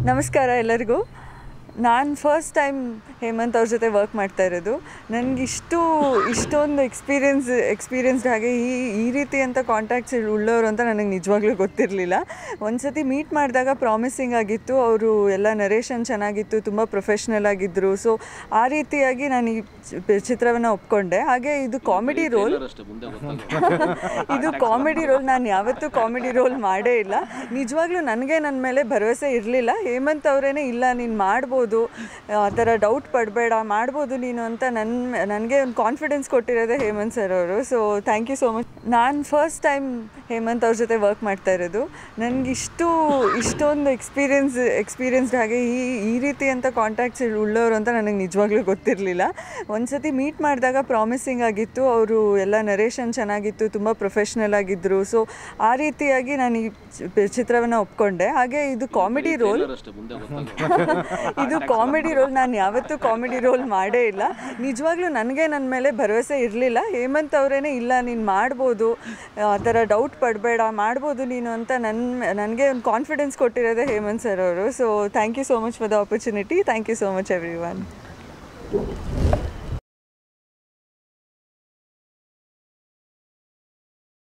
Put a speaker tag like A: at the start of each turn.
A: ನಮಸ್ಕಾರ ಎಲ್ಲರಿಗೂ ನಾನು ಫಸ್ಟ್ ಟೈಮ್ ಹೇಮಂತ್ ಅವ್ರ ಜೊತೆ ವರ್ಕ್ ಮಾಡ್ತಾ ಇರೋದು ನನಗೆ ಇಷ್ಟು ಇಷ್ಟೊಂದು ಎಕ್ಸ್ಪೀರಿಯನ್ಸ್ ಎಕ್ಸ್ಪೀರಿಯನ್ಸ್ಡ್ ಹಾಗೆ ಈ ಈ ರೀತಿ ಅಂತ ಕಾಂಟ್ಯಾಕ್ಟ್ಸ್ ಉಳ್ಳವರು ಅಂತ ನನಗೆ ನಿಜವಾಗ್ಲೂ ಗೊತ್ತಿರಲಿಲ್ಲ ಒಂದು ಸತಿ ಮೀಟ್ ಮಾಡಿದಾಗ ಪ್ರಾಮಿಸಿಂಗ್ ಆಗಿತ್ತು ಅವರು ಎಲ್ಲ ನರೇಷನ್ ಚೆನ್ನಾಗಿತ್ತು ತುಂಬ ಪ್ರೊಫೆಷ್ನಲ್ ಆಗಿದ್ದರು ಸೊ ಆ ರೀತಿಯಾಗಿ ನಾನು ಈ ಚಿ- ಚಿತ್ರವನ್ನು ಒಪ್ಕೊಂಡೆ ಹಾಗೆ ಇದು ಕಾಮಿಡಿ ರೋಲ್
B: ಅಷ್ಟೇ ಮುಂದೆ ಗೊತ್ತಾಗುತ್ತೆ
A: ಇದು ಕಾಮಿಡಿ ರೋಲ್ ನಾನು ಯಾವತ್ತೂ ಕಾಮಿಡಿ ರೋಲ್ ಮಾಡೇ ಇಲ್ಲ ನಿಜವಾಗ್ಲೂ ನನಗೆ ನನ್ನ ಮೇಲೆ ಭರವಸೆ ಇರಲಿಲ್ಲ ಹೇಮಂತ್ ಅವರೇನೆ ಇಲ್ಲ ನೀನು ಮಾಡ್ಬೋದು ಆ ಥರ ಡೌಟ್ ಪಡಬೇಡ ಮಾಡ್ಬೋದು ನೀನು ಅಂತ ನನ್ನ ನನಗೆ ಒಂದು ಕಾನ್ಫಿಡೆನ್ಸ್ ಕೊಟ್ಟಿರೋದೇ ಹೇಮಂತ್ ಸರ್ ಅವರು so thank you so much ನಾನು ಫಸ್ಟ್ ಟೈಮ್ ಹೇಮಂತ್ ಅವ್ರ ಜೊತೆ ವರ್ಕ್ ಮಾಡ್ತಾ ಇರೋದು ನನಗೆ ಇಷ್ಟು ಇಷ್ಟೊಂದು ಎಕ್ಸ್ಪೀರಿಯನ್ಸ್ ಎಕ್ಸ್ಪೀರಿಯನ್ಸ್ಡ್ ಹಾಗೆ ಈ ಈ ರೀತಿ ಅಂತ ಕಾಂಟ್ಯಾಕ್ಟ್ಸ್ ಉಳ್ಳವರು ಅಂತ ನನಗೆ ನಿಜವಾಗ್ಲೂ ಗೊತ್ತಿರಲಿಲ್ಲ ಒಂದು ಸತಿ ಮೀಟ್ ಮಾಡಿದಾಗ ಪ್ರಾಮಿಸಿಂಗ್ ಆಗಿತ್ತು ಅವರು ಎಲ್ಲ ನರೇಷನ್ ಚೆನ್ನಾಗಿತ್ತು ತುಂಬ ಪ್ರೊಫೆಷ್ನಲ್ ಆಗಿದ್ದರು ಸೊ ಆ ರೀತಿಯಾಗಿ ನಾನು ಈ ಚಿ- ಚಿತ್ರವನ್ನು ಒಪ್ಕೊಂಡೆ ಹಾಗೆ ಇದು ಕಾಮಿಡಿ ರೋಲ್
B: ಅಷ್ಟೇ ಮುಂದೆ ಗೊತ್ತಾಗುತ್ತೆ
A: ಇದು ಕಾಮಿಡಿ ರೋಲ್ ನಾನು ಯಾವತ್ತೂ ಕಾಮಿಡಿ ರೋಲ್ ಮಾಡೇ ಇಲ್ಲ ನಿಜವಾಗ್ಲೂ ನನಗೆ ನನ್ನ ಮೇಲೆ ಭರವಸೆ ಇರಲಿಲ್ಲ ಹೇಮಂತ್ ಅವರೇನೆ ಇಲ್ಲ ನೀನು ಮಾಡ್ಬೋದು ಆ ಥರ ಡೌಟ್ ಪಡಬೇಡ ಮಾಡ್ಬೋದು ನೀನು ಅಂತ ನನ್ನ ನನಗೆ ಒಂದು ಕಾನ್ಫಿಡೆನ್ಸ್ ಕೊಟ್ಟಿರೋದೇ ಹೇಮಂತ್ ಸರ್ ಅವರು so thank you so much for the opportunity thank you so much every one